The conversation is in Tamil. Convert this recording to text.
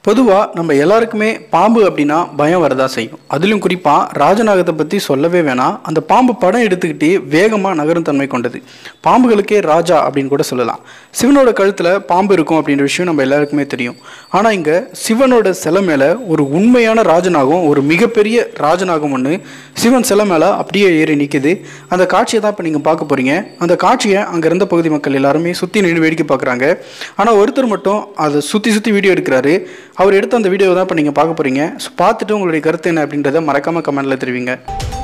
பொதுவாக நம்ம எல்லாருக்குமே பாம்பு அப்படின்னா பயம் வரதா செய்யும் அதிலும் குறிப்பாக ராஜநாகத்தை பற்றி சொல்லவே வேணாம் அந்த பாம்பு படம் எடுத்துக்கிட்டே வேகமாக நகரும் தன்மை கொண்டது பாம்புகளுக்கே ராஜா அப்படின்னு கூட சொல்லலாம் சிவனோட கழுத்தில் பாம்பு இருக்கும் அப்படின்ற விஷயம் நம்ம எல்லாருக்குமே தெரியும் ஆனால் இங்கே சிவனோட சிலை மேலே ஒரு உண்மையான ராஜநாகம் ஒரு மிகப்பெரிய ராஜநாகம் ஒன்று சிவன் சிலை மேலே அப்படியே ஏறி நிற்குது அந்த காட்சியை தான் இப்போ நீங்கள் பார்க்க போகிறீங்க அந்த காட்சியை அங்கே இருந்த பகுதி மக்கள் எல்லாருமே சுற்றி நின்று வேடிக்கை பார்க்குறாங்க ஆனால் ஒருத்தர் மட்டும் அதை சுற்றி சுற்றி வீடியோ எடுக்கிறாரு அவர் எடுத்த அந்த வீடியோ தான் இப்போ நீங்கள் பார்க்க போகிறீங்க ஸோ பார்த்துட்டு உங்களுடைய கருத்து என்ன அப்படின்றத மறக்காமல் கமெண்ட்டில் தெரிவிங்க